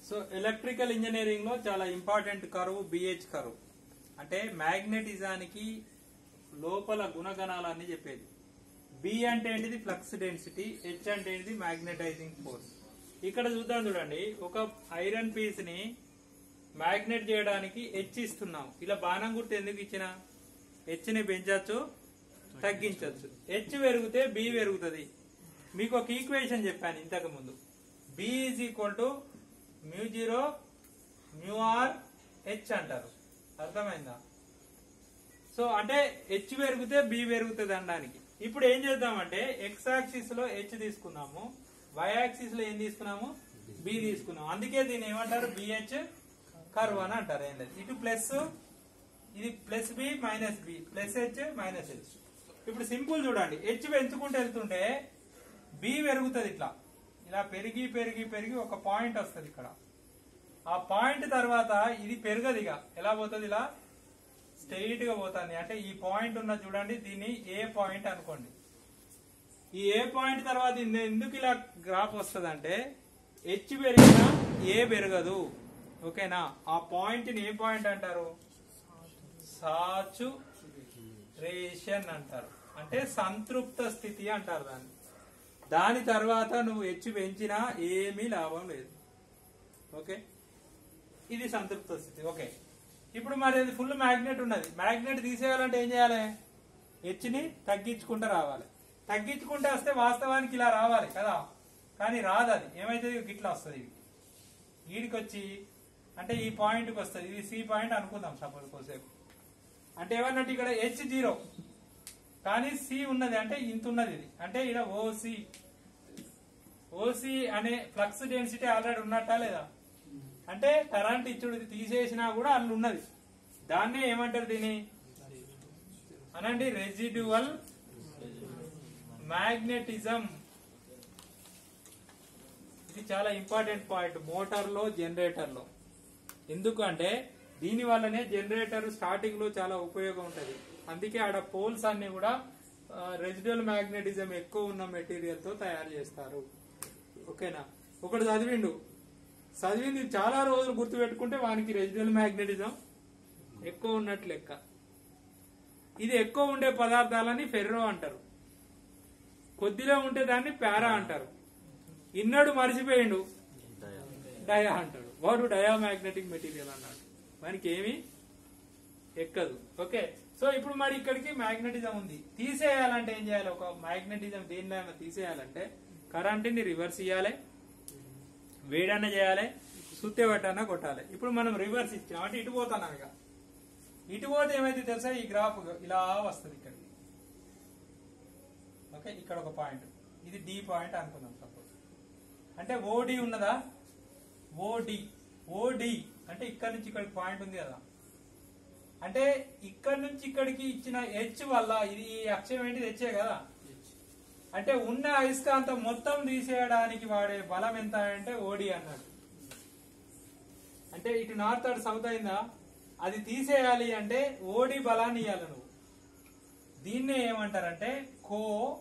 so electrical engineering లో చాలా important కరువు బిహెచ్ కరువు అంటే మ్యాగ్నెటిజానికి లోపల గుణగణాలన్నీ చెప్పేది బి అంటే ఏంటిది ఫ్లక్స్ డెన్సిటీ హెచ్ అంటే ఏంటిది మ్యాగ్నెటైజింగ్ ఫోర్స్ ఇక్కడ చూద్దాం చూడండి ఒక ఐరన్ పీస్ ని మ్యాగ్నెట్ చేయడానికి హెచ్ ఇస్తున్నాం ఇలా బాణం గుర్తు ఎందుకు ఇచ్చిన హెచ్ ని పెంచచ్చు తగ్గించవచ్చు హెచ్ పెరిగితే బి పెరుగుతుంది మీకు ఒక ఈక్వేషన్ చెప్పాను ఇంతకు ముందు B is equal to mu zero mu R H అంటారు అర్థమైందా సో అంటే హెచ్ పెరిగితే బి పెరుగుతుంది అనడానికి ఇప్పుడు ఏం చేద్దామంటే ఎక్స్ యాక్సిస్ లో హెచ్ తీసుకున్నాము వై యాక్సిస్ లో ఏం తీసుకున్నాము బి తీసుకున్నాము అందుకే దీన్ని ఏమంటారు బిహెచ్ కర్వ్ అని అంటారు ఏం లేదు ఇటు ప్లస్ ఇది plus B minus B plus H minus H ఇప్పుడు సింపుల్ చూడండి హెచ్ పెంచుకుంటూ వెళ్తుంటే బి పెరుగుతుంది ఇట్లా ఇలా పెరిగి పెరిగి పెరిగి ఒక పాయింట్ వస్తుంది ఇక్కడ ఆ పాయింట్ తర్వాత ఇది పెరగదు ఇక ఎలా పోతుంది ఇలా స్ట్రైట్ గా పోతుంది అంటే ఈ పాయింట్ ఉన్న చూడండి దీన్ని ఏ పాయింట్ అనుకోండి ఈ ఏ పాయింట్ తర్వాత ఇంద- ఎందుకు ఇలా గ్రాఫ్ వస్తుంది అంటే హెచ్ పెరిగినా ఏ పెరగదు ఓకేనా ఆ పాయింట్ ని ఏ పాయింట్ అంటారు సాచురేషన్ అంటారు అంటే సంతృప్త స్థితి అంటారు దాన్ని దాని తర్వాత నువ్వు హెచ్ పెంచినా ఏమీ లాభం లేదు ఓకే ఇది సంతృప్త స్థితి ఓకే ఇప్పుడు మరి అది ఫుల్ మ్యాగ్నెట్ ఉన్నది మ్యాగ్నెట్ తీసేయాలంటే ఏం చేయాలి హెచ్ ని తగ్గించుకుంటూ రావాలి తగ్గించుకుంటే వస్తే వాస్తవానికి ఇలా రావాలి కదా కానీ రాదు అది ఏమైతుంది గిట్లా వస్తుంది ఇది వీడికి వచ్చి అంటే ఈ పాయింట్కి వస్తుంది ఇది సి పాయింట్ అనుకుందాం సపోజ్ కోసేపు అంటే ఏమన్నట్టు ఇక్కడ హెచ్ జీరో కానీ సి ఉన్నది అంటే ఇంత ఉన్నది ఇది అంటే ఇక్కడ ఓసి ఓసి అనే ఫ్లక్స్ డెన్సిటీ ఆల్రెడీ ఉన్నట్టా లేదా అంటే కరెంట్ ఇచ్చుడు తీసేసినా కూడా అందులో ఉన్నది దాన్నే ఏమంటారు దీని అనండి రెసిడ్యువల్ మ్యాగ్నెటిజం ఇది చాలా ఇంపార్టెంట్ పాయింట్ మోటార్ లో జనరేటర్ లో ఎందుకంటే దీని వల్లనే జనరేటర్ స్టార్టింగ్ లో చాలా ఉపయోగం ఉంటది అందుకే ఆడ పోల్స్ అన్ని కూడా రెసిడ్యువల్ మ్యాగ్నెటిజం ఎక్కువ ఉన్న మెటీరియల్ తో తయారు చేస్తారు ఓకేనా ఒకడు చదివిండు చదివింది చాలా రోజులు గుర్తు పెట్టుకుంటే వానికి రెసిడ్యువల్ మ్యాగ్నెటిజం ఎక్కువ ఉన్నట్లు లెక్క ఇది ఎక్కువ ఉండే పదార్థాలని ఫెర్రో అంటారు కొద్దిలో ఉంటే దాన్ని పారా అంటారు ఇన్నడు మర్చిపోయిండు డయా అంటాడు వాడు డయామాగ్నెటిక్ మెటీరియల్ అన్నాడు వానికి ఏమి ఎక్కదు ఓకే సో ఇప్పుడు మరి ఇక్కడికి మ్యాగ్నెటిజం ఉంది తీసేయాలంటే ఏం చేయాలి ఒక మ్యాగ్నెటిజం దేనిలో తీసేయాలంటే కరెంట్ని రివర్స్ ఇవ్వాలి వేడన్న చేయాలి సుత్తే పట్టన్న కొట్టాలి ఇప్పుడు మనం రివర్స్ ఇచ్చాం అంటే ఇటు పోతున్నాం ఇక ఇటు పోతే ఏమైతే తెలుసా ఈ గ్రాఫ్ ఇలా వస్తుంది ఇక్కడికి ఓకే ఇక్కడ ఒక పాయింట్ ఇది డి పాయింట్ అనుకుందాం సపోజ్ అంటే ఓడి ఉన్నదా ఓడి ఓడి అంటే ఇక్కడ నుంచి ఇక్కడికి పాయింట్ ఉంది కదా అంటే ఇక్కడ నుంచి ఇక్కడికి ఇచ్చిన హెచ్ వల్ల ఇది ఈ అక్షరం ఏంటి హెచ్చే కదా అంటే ఉన్న అయస్కాంతం మొత్తం తీసేయడానికి వాడే బలం ఎంత అంటే ఓడి అన్నాడు అంటే ఇటు నార్త్ అటు సౌత్ అయిందా అది తీసేయాలి అంటే ఓడి బలాన్ని ఇవ్వాలి నువ్వు దీన్నే ఏమంటారంటే కో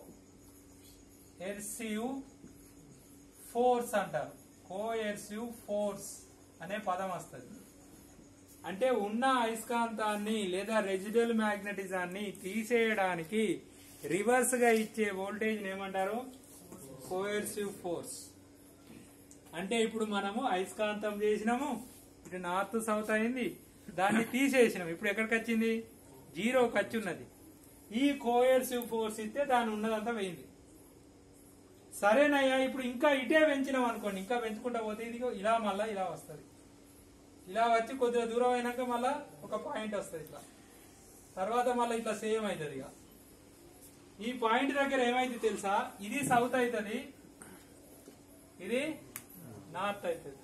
ఎర్సివ్ ఫోర్స్ అంటారు కో ఎర్సివ్ ఫోర్స్ అనే పదం వస్తుంది అంటే ఉన్న అయస్కాంతాన్ని లేదా రెజిడల్ మ్యాగ్నెటిజాన్ని తీసేయడానికి రివర్స్ గా ఇచ్చే వోల్టేజ్ ఏమంటారు కోయర్సివ్ ఫోర్స్ అంటే ఇప్పుడు మనము అయస్కాంతం చేసినాము ఇటు నార్త్ సౌత్ అయింది దాన్ని తీసేసినాం ఇప్పుడు ఎక్కడికి వచ్చింది జీరో ఖర్చు ఉన్నది ఈ కోయర్సివ్ ఫోర్స్ ఇస్తే దాని ఉన్నదంతా పోయింది సరేనయ్యా ఇప్పుడు ఇంకా ఇటే పెంచినాం అనుకోండి ఇంకా పెంచుకుంటా పోతే ఇది ఇలా మళ్ళా ఇలా వస్తుంది ఇలా వచ్చి కొద్దిగా దూరం అయినాక మళ్ళా ఒక పాయింట్ వస్తుంది ఇట్లా తర్వాత మళ్ళీ ఇట్లా సేమ్ అవుతుంది ఇక ఈ పాయింట్ దగ్గర ఏమైంది తెలుసా ఇది సౌత్ అవుతుంది ఇది నార్త్ అవుతుంది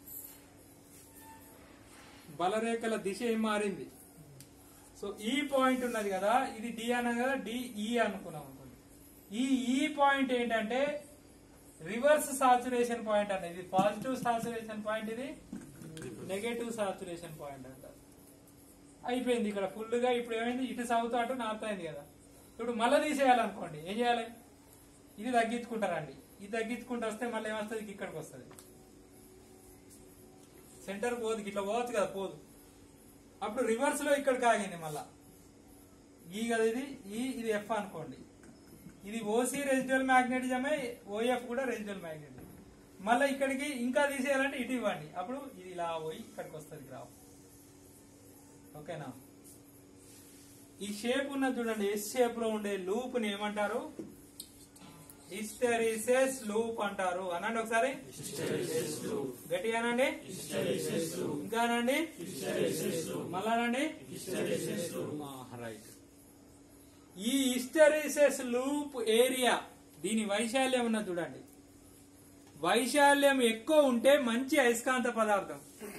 బలరేఖల దిశ ఏం మారింది సో ఈ పాయింట్ ఉన్నది కదా ఇది డి అన్నది కదా డిఈ అనుకున్నాం అనుకోండి ఈ ఈ పాయింట్ ఏంటంటే రివర్స్ సాచురేషన్ పాయింట్ అన్నది ఇది పాజిటివ్ సాచురేషన్ పాయింట్ ఇది నెగటివ్ సాచురేషన్ పాయింట్ అంటారు అయిపోయింది ఇక్కడ ఫుల్ గా ఇప్పుడు ఏమైంది ఇటు సౌత్ అటు నార్త్ అయింది కదా ఇప్పుడు మళ్ళీ తీసేయాలనుకోండి ఏం చేయాలి ఇది తగ్గించుకుంటారండి ఇది తగ్గించుకుంటూ వస్తే మళ్ళీ ఏమొస్తుంది ఇక్కడికి వస్తుంది సెంటర్ పోదు ఇట్లా పోవచ్చు కదా పోదు అప్పుడు రివర్స్ లో ఇక్కడికి ఆగింది మళ్ళా ఈ కదా ఇది ఈ ఇది ఎఫ్ అనుకోండి ఇది ఓసీ రెసిడ్యువల్ మ్యాగ్నెటిజమే ఓఎఫ్ కూడా రెసిడ్యువల్ మ్యాగ్నెటిజం మళ్ళీ ఇక్కడికి ఇంకా తీసేయాలంటే ఇటు ఇవ్వండి అప్పుడు ఇది ఇలా పోయి ఇక్కడికి వస్తుంది గ్రాఫ్ ఓకేనా ఈ షేప్ ఉన్న చూడండి ఎస్ షేప్ లో ఉండే లూప్ ని ఏమంటారు హిస్టరీసెస్ లూప్ అంటారు అనండి ఒకసారి గట్టిగా అనండి ఇంకా అనండి మళ్ళా అనండి రైట్ ఈ హిస్టరీసెస్ లూప్ ఏరియా దీని వైశాల్యం ఉన్నది చూడండి వైశాల్యం ఎక్కువ ఉంటే మంచి అయస్కాంత పదార్థం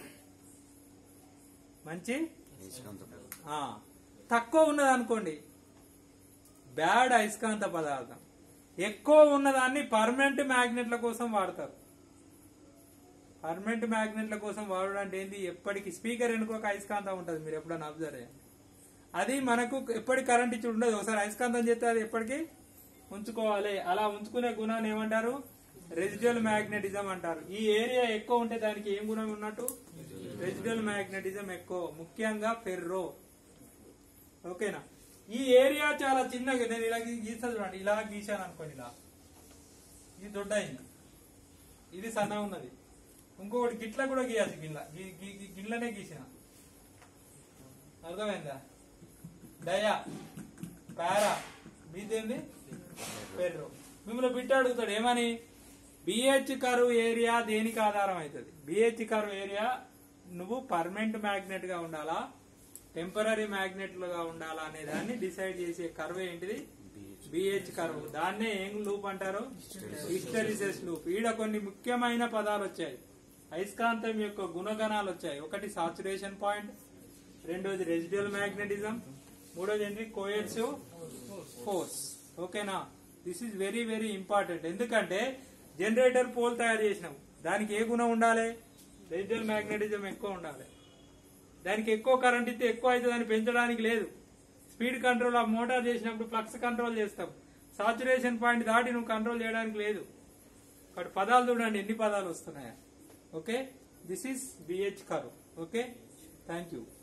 మంచి ఆ, తక్కువ ఉన్నది అనుకోండి బ్యాడ్ అయస్కాంత పదార్థం ఎక్కువ ఉన్నదాన్ని పర్మనెంట్ మ్యాగ్నెట్ల కోసం వాడతారు పర్మనెంట్ మ్యాగ్నెట్ల కోసం వాడడం అంటే ఏంది ఎప్పటికి స్పీకర్ వెనుక ఒక అయస్కాంతం ఉంటుంది మీరు ఎప్పుడైనా అబ్జర్వ్ చేయండి అది మనకు ఎప్పటి కరెంట్ ఇచ్చి ఉండదు ఒకసారి అయస్కాంతం చేస్తే అది ఎప్పటికీ ఉంచుకోవాలి అలా ఉంచుకునే గుణాన్ని ఏమంటారు రెసిడ్యువల్ మ్యాగ్నెటిజం అంటారు ఈ ఏరియా ఎక్కువ ఉంటే దానికి ఏం గుణం ఉన్నట్టు రెసిడ్యువల్ మ్యాగ్నెటిజం ఎక్కువ ముఖ్యంగా ఫెర్రో ఓకేనా ఈ ఏరియా చాలా చిన్నగా నేను ఇలా గీ- గీస్తా చూడండి ఇలా గీసాను అనుకోండి ఇలా ఇది దొడ్డ అయింది ఇది సన్న ఉన్నది ఇంకొకటి గిట్ల కూడా గీయాలి గిట్ల గి- గి- గి- గిట్లనే గీసిన అర్థమైందా డయా పారా మీదేంది పెర్రో మిమ్మల్ని బిట్టు అడుగుతాడు ఏమని బిహెచ్ కర్వ్ ఏరియా దేనికి ఆధారం అవుతుంది బిహెచ్ కర్వ్ ఏరియా నువ్వు పర్మనెంట్ మ్యాగ్నెట్ గా ఉండాలా టెంపరీ మ్యాగ్నెట్ గా ఉండాలా అనే దాన్ని డిసైడ్ చేసే కర్వ్ ఏంటిది బిహెచ్ కర్వ్ దాన్నే ఏం లూప్ అంటారు హిస్టరిసెస్ లూప్ ఈడ కొన్ని ముఖ్యమైన పదాలు వచ్చాయి అయస్కాంతం యొక్క గుణగణాలు వచ్చాయి ఒకటి సాచురేషన్ పాయింట్ రెండోది రెసిడ్యువల్ మ్యాగ్నెటిజం మూడోది ఏంటి కోయర్సివ్ ఫోర్స్ ఓకేనా this is very very important ఎందుకంటే జనరేటర్ పోల్ తయారు చేసినాం దానికి ఏ గుణం ఉండాలి రెసిడ్యువల్ మ్యాగ్నెటిజం ఎక్కువ ఉండాలి దానికి ఎక్కువ కరెంట్ ఇస్తే ఎక్కువ అవుతుందని పెంచడానికి లేదు స్పీడ్ కంట్రోల్ ఆఫ్ మోటార్ చేసినప్పుడు ఫ్లక్స్ కంట్రోల్ చేస్తాం సాచురేషన్ పాయింట్ దాటి నువ్వు కంట్రోల్ చేయడానికి లేదు ఇక్కడ పదాలు చూడండి ఎన్ని పదాలు వస్తున్నాయా okay this is BH curve okay thank you